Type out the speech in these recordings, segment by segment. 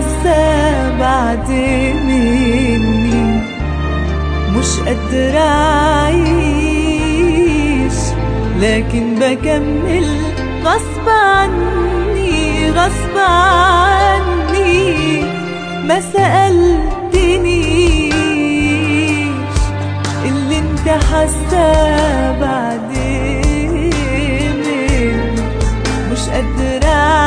حاسة بعد مني مش قادرة أعيش لكن بكمل غصب عني غصب عني ما سألتنيش اللي انت حاسة بعد مني مش قادرة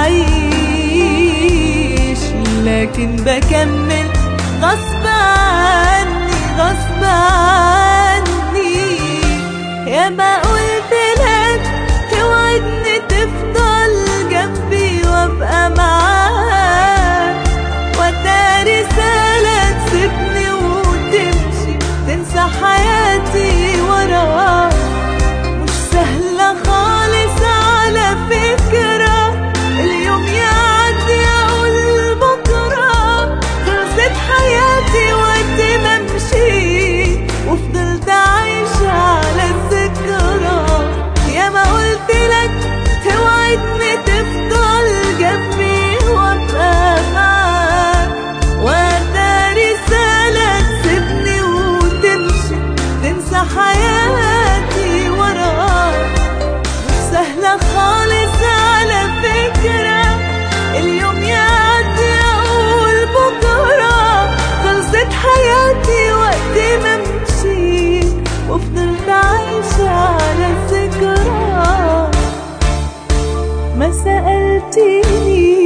أعيش لكن بكمل غصب عني غصب عني يا ما قلت لك توعدني تفضل جنبي وابقى معاك وده رسالة تسيبني وتمشي تنسى حياتي وراك مش سهلة خالص على فكرة اليوم يعدي أقول بكرة خلصت حياتي وقت ما مشيت وفضلت عايشة على الذكرى يا ما قلت لك توعدني تفضل جنبي وابقى معاك وده رسالة تسيبني وتمشي تنسى حياتي وراك مش سهلة خالص على فكرة اليوم يعدي أقول بكرة خلصت حياتي وقت ما مشيت وفضلت عايشة على الذكرى ما سألتني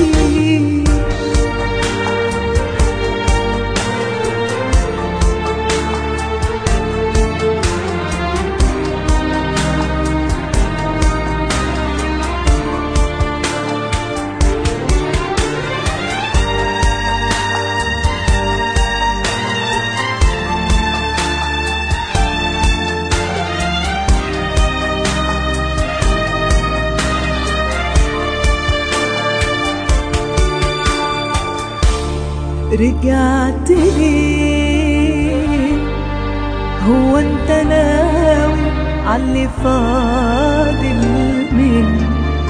رجعت ليه هو انت ناوي عاللي فاضل مني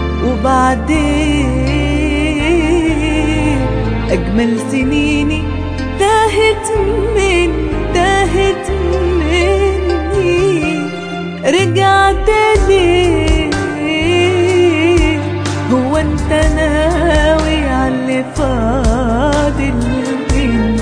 وبعدين اجمل سنيني تاهت من تاهت مني رجعت ليه هو انت ناوي عاللي فاضل مني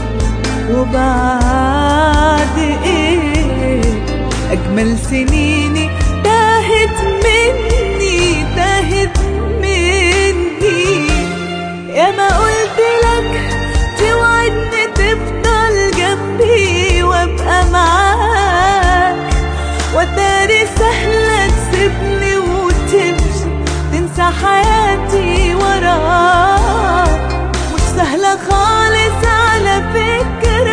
وبعد ايه اجمل سنيني تاهت مني تاهت مني يا ما قلت لك توعدني تفضل جنبي وابقى معاك وتاري سهلة تسيبني وتمشي تنسى حياتي وراك مش سهلة خالص على فكرة